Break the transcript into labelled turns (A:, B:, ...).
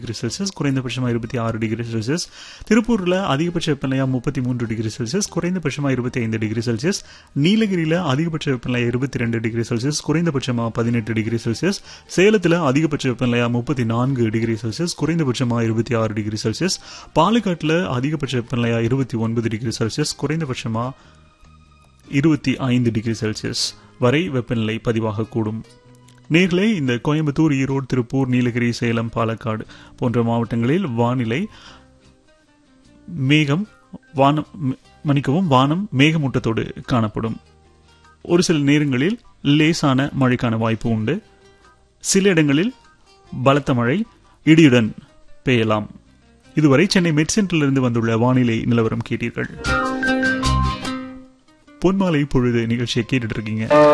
A: degree Celsius குறைந்தபட்சமாக இருபத்தி ஆறு டிகிரி செல்சியஸ் திருப்பூரில் அதிகபட்ச வெப்பநிலையாக முப்பத்தி மூன்று டிகிரி செல்சியஸ் குறைந்தபட்சமாக இருபத்தி ஐந்து டிகிரி செல்சியஸ் நீலகிரியில் அதிகபட்ச வெப்பநிலை இருபத்தி ரெண்டு டிகிரி செல்சியஸ் குறைந்தபட்சமாக பதினெட்டு டிகிரி செல்சியஸ் சேலத்தில் அதிகபட்ச வெப்பநிலையாக முப்பத்தி நான்கு டிகிரி செல்சியஸ் குறைந்தபட்சமாக இருபத்தி ஆறு டிகிரி செல்சியஸ் பாலக்காட்டில் அதிகபட்ச வெப்பநிலையாக இருபத்தி ஒன்பது டிகிரி செல்சியஸ் குறைந்தபட்சமாக இருபத்தி ஐந்து டிகிரி செல்சியஸ் வரை வெப்பநிலை பதிவாகக்கூடும் நேர்களே இந்த கோயம்புத்தூர் ஈரோடு திருப்பூர் நீலகிரி சேலம் பாலக்காடு போன்ற மாவட்டங்களில் வானிலை மேகம் வானம் ம- மன்னிக்கவும் வானம் மேகமூட்டத்தோடு காணப்படும் ஒரு சில நேரங்களில் லேசான மழைக்கான வாய்ப்பு உண்டு சில இடங்களில் பலத்த மழை இடியுடன் பெய்யலாம் இதுவரை சென்னை மெட் சென்டரிலிருந்து வந்துள்ள வானிலை நிலவரம் கேட்டீர்கள் பொன்மாலை பொழுது நிகழ்ச்சியை கேட்டுட்டு இருக்கீங்க